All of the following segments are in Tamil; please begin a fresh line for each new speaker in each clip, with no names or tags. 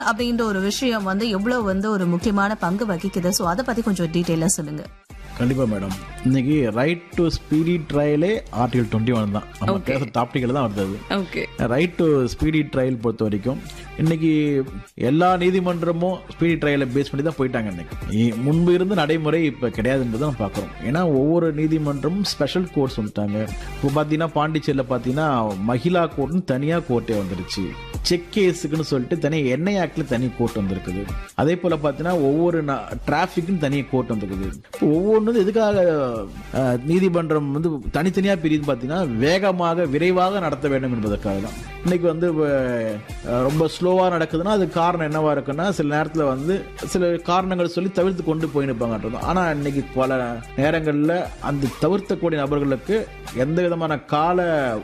அப்படின்ற ஒரு விஷயம் வந்து எவ்வளவு வந்து ஒரு முக்கியமான பங்கு வகிக்குது சோ அதை பத்தி கொஞ்சம் டீட்டெயிலா சொல்லுங்க
கண்டிப்பா மேடம் இன்னைக்கு ரைட் டு ஸ்பீடி ட்ரையலே ஆர்டிகல் டுவெண்ட்டி ஒன் தான் நம்ம பேசுற டாபிக்ல தான் வருது
okay
right to speedy trial பொறுத்த வரைக்கும் இன்னைக்கு எல்லா நீதிமன்றமும் ஸ்பீடி ட்ரையலை பேஸ் பண்ணி தான் போயிட்டாங்க இன்னைக்கு இ- முன்பு இருந்த நடைமுறை இப்ப கிடையாதுன்றதை நம்ம பார்க்குறோம் ஏன்னா ஒவ்வொரு நீதிமன்றமும் ஸ்பெஷல் கோர்ட்ஸ் வந்துட்டாங்க இப்போ பார்த்தீங்கன்னா பாண்டிச்சேரியில் பார்த்தீங்கன்னா மகிழா கோர்ட்னு தனியாக கோர்ட்டே வந்துருச்சு செக் கேஸுக்குன்னு சொல்லிட்டு தனி என்ஐ ஆக்ட்ல தனி கோர்ட் வந்திருக்குது அதே போல பார்த்தீங்கன்னா ஒவ்வொரு டிராஃபிக்னு தனி கோர்ட் வந்திருக்குது இப்போ ஒவ்வொன்றும் எதுக்காக அஹ், நீதிமன்றம் வந்து தனித்தனியா பிரியுது பார்த்தீங்கன்னா வேகமாக விரைவாக நடத்த வேண்டும் என்பதற்காக தான் இன்னைக்கு வந்து அஹ், ரொம்ப ஸ்லோவா நடக்குதுன்னா அது காரணம் என்னவா இருக்குன்னா சில நேரத்துல வந்து சில காரணங்கள் சொல்லி தவிர்த்து கொண்டு போயிருப்பாங்கன்றது ஆனா இன்னைக்கு பல நேரங்கள்ல அந்த தவிர்த்தக்கூடிய நபர்களுக்கு எந்த விதமான கால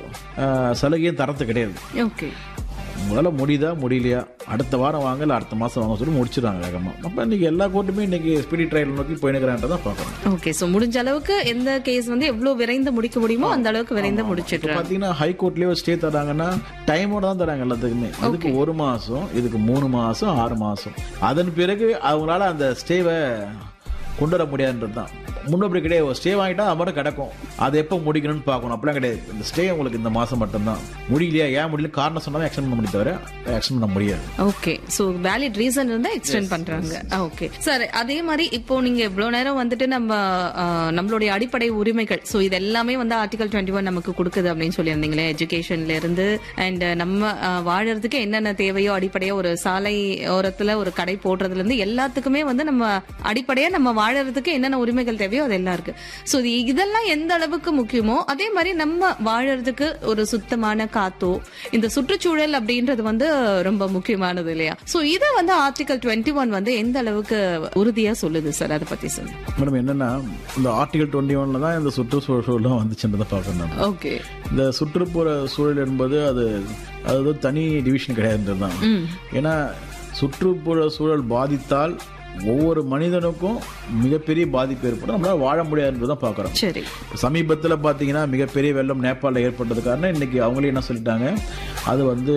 அஹ், சலுகையும் தரத்து கிடையாது
ஓகே
உங்களால முடியுதா முடியலையா அடுத்த வாரம் வாங்க இல்ல அடுத்த மாசம் வாங்க சொல்லி முடிச்சிடுறாங்க வேகமா அப்ப இன்னைக்கு எல்லா கோர்ட்டுமே இன்னைக்கு ஸ்பீடி ட்ரையல் நோக்கி போயினுக்கிறேன்றதான் பார்க்கணும்
ஓகே சோ முடிஞ்ச அளவுக்கு எந்த கேஸ் வந்து எவ்வளவு விரைந்து முடிக்க முடியுமோ அந்த அளவுக்கு விரைந்து
இப்ப
முடிச்சிடுறாங்க
பாத்தீங்கன்னா ஹை கோர்ட்லயே ஒரு ஸ்டே தராங்கன்னா டைமோட தான் தராங்க எல்லாத்துக்குமே அதுக்கு ஒரு மாசம் இதுக்கு மூணு மாசம் ஆறு மாசம் அதன் பிறகு அவங்களால அந்த ஸ்டேவை கொண்டு வர முடியாதுன்றது தான் முன்னப்படி கிடையாது ஸ்டே வாங்கிட்டா அது மட்டும் கிடக்கும் அதை எப்போ முடிக்கணும்னு பார்க்கணும் அப்படிலாம் கிடையாது இந்த ஸ்டே உங்களுக்கு இந்த மாசம் மட்டும்தான் முடியலையா ஏன் முடியல காரணம் சொன்னா எக்ஸ்டெண்ட் பண்ண முடியும் தவிர எக்ஸ்டெண்ட் பண்ண முடியாது
ஓகே சோ வேலிட் ரீசன் இருந்தா எக்ஸ்டெண்ட் பண்றாங்க ஓகே சார் அதே மாதிரி இப்போ நீங்க இவ்வளவு நேரம் வந்துட்டு நம்ம ஆ, நம்மளுடைய அடிப்படை உரிமைகள் சோ இது எல்லாமே வந்து ஆர்டிகல் டுவெண்ட்டி ஒன் நமக்கு கொடுக்குது அப்படின்னு சொல்லியிருந்தீங்களே எஜுகேஷன்ல இருந்து அண்ட் நம்ம ஆ, வாழறதுக்கு என்னென்ன தேவையோ அடிப்படையா ஒரு சாலை ஓரத்துல ஒரு கடை போடுறதுல இருந்து எல்லாத்துக்குமே வந்து நம்ம அடிப்படையா நம்ம வாழறதுக்கு என்னென்ன உரிமைகள் தேவையோ அது எல்லாம் இருக்கு சோ இதெல்லாம் எந்த அளவுக்கு முக்கியமோ அதே மாதிரி நம்ம வாழறதுக்கு ஒரு சுத்தமான காத்தோ இந்த சுற்றுச்சூழல் அப்படின்றது வந்து ரொம்ப முக்கியமானது இல்லையா சோ இத வந்து ஆர்டிகல் டுவெண்ட்டி ஒன் வந்து எந்த அளவுக்கு உறுதியா சொல்லுது சார் அதை பத்தி சொல்லுங்க
மேடம் என்னன்னா இந்த ஆர்டிகல் டுவெண்ட்டி ஒன்ல தான் இந்த சுற்றுச்சூழலும் வந்துச்சுன்றதை பார்க்கணும் நம்ம.
ஓகே
இந்த சுற்றுப்புற சூழல் என்பது அது அது வந்து தனி டிவிஷன் கிடையாதுன்றது தான் ஏன்னா சுற்றுப்புற சூழல் பாதித்தால் ஒவ்வொரு மனிதனுக்கும் மிகப்பெரிய பாதிப்பு ஏற்படும் நம்மளால வாழ முடியாதுன்றதை தான் பார்க்குறோம்
சரி
சமீபத்தில் பார்த்தீங்கன்னா மிகப்பெரிய வெள்ளம் நேபாளில் ஏற்பட்டது காரணம் இன்னைக்கு அவங்களே என்ன சொல்லிட்டாங்க அது வந்து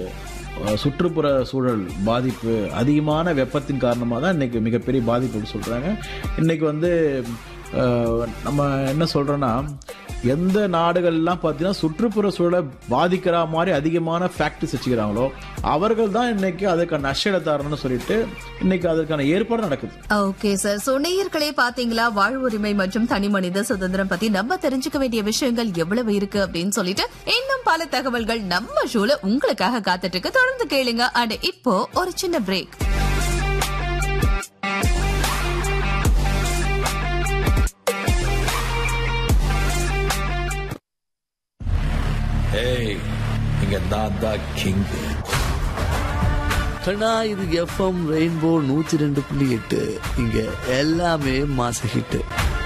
அஹ், சுற்றுப்புற சூழல் பாதிப்பு அதிகமான வெப்பத்தின் காரணமாக தான் இன்னைக்கு மிகப்பெரிய பாதிப்பு சொல்றாங்க இன்னைக்கு வந்து அஹ், நம்ம என்ன சொல்றோம்னா எந்த நாடுகள்லாம் பார்த்தீங்கன்னா சுற்றுப்புற சூழலை பாதிக்கிற மாதிரி அதிகமான ஃபேக்டரிஸ் வச்சுக்கிறாங்களோ அவர்கள் தான் இன்னைக்கு அதுக்கான நஷ்டத்தாரன்னு சொல்லிட்டு இன்னைக்கு அதற்கான ஏற்பாடு நடக்குது
ஓகே சார் சோ நேயர்களே பாத்தீங்களா வாழ்வுரிமை மற்றும் தனி மனித சுதந்திரம் பத்தி நம்ம தெரிஞ்சுக்க வேண்டிய விஷயங்கள் எவ்வளவு இருக்கு அப்படின்னு சொல்லிட்டு இன்னும் பல தகவல்கள் நம்ம ஷோல உங்களுக்காக காத்துட்டு இருக்கு தொடர்ந்து கேளுங்க அண்ட் இப்போ ஒரு சின்ன பிரேக்
ஏய் இங்க நான் தான் கிங்
கண்ணா இது எஃப்எம் ரெயின்போ நூத்தி ரெண்டு புள்ளி எட்டு இங்க எல்லாமே மாச ஹிட்டு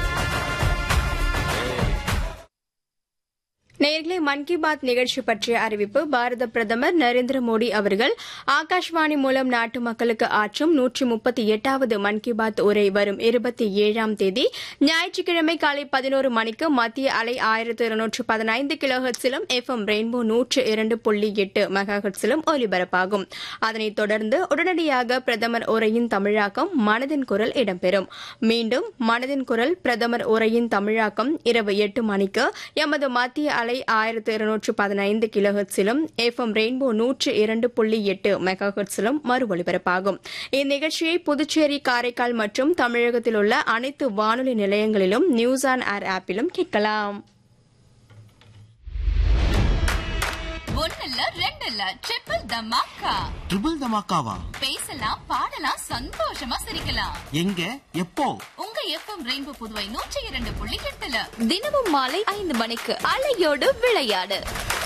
நேயர்களே மன் கி பாத் நிகழ்ச்சி பற்றிய அறிவிப்பு பாரத பிரதமர் நரேந்திர மோடி அவர்கள் ஆகாஷ்வாணி மூலம் நாட்டு மக்களுக்கு ஆற்றும் நூற்றி முப்பத்தி எட்டாவது மன் கி பாத் உரை வரும் இருபத்தி ஏழாம் தேதி ஞாயிற்றுக்கிழமை காலை பதினோரு மணிக்கு மத்திய அலை ஆயிரத்து இருநூற்று பதினைந்து கிலோஹெட்ஸிலும் எஃப்எம் ரெயின்போ நூற்று இரண்டு புள்ளி எட்டு மெகாஹெட்ஸிலும் ஒலிபரப்பாகும் அதனைத் தொடர்ந்து உடனடியாக பிரதமர் உரையின் தமிழாக்கம் மனதின் குரல் இடம்பெறும் மீண்டும் மனதின் குரல் பிரதமர் உரையின் தமிழாக்கம் இரவு எட்டு மணிக்கு எமது மத்திய அலை ஆயிரத்து இருநூற்று பதினைந்து கிலோஹெட்ஸிலும் எஃப்எம் ரெயின்போ நூற்று இரண்டு புள்ளி எட்டு மெகாஹெட்ஸிலும் மறு ஒலிபரப்பாகும் இந்நிகழ்ச்சியை புதுச்சேரி காரைக்கால் மற்றும் தமிழகத்தில் உள்ள அனைத்து வானொலி நிலையங்களிலும் நியூஸ் ஆன் ஏர் ஆப்பிலும் கேட்கலாம்
ஒண்ணுல ரெண்டு இல்ல ட்ரிபிள் தமாக்கா
ட்ரிபிள் தமாக்காவா
பேசலாம் பாடலாம் சந்தோஷமா சிரிக்கலாம்
எங்க எப்போ
உங்க எஃப்எம் ரெயின்போ புதுவை நூற்றி இரண்டு புள்ளி எட்டுல
தினமும் மாலை ஐந்து மணிக்கு அலையோடு விளையாடு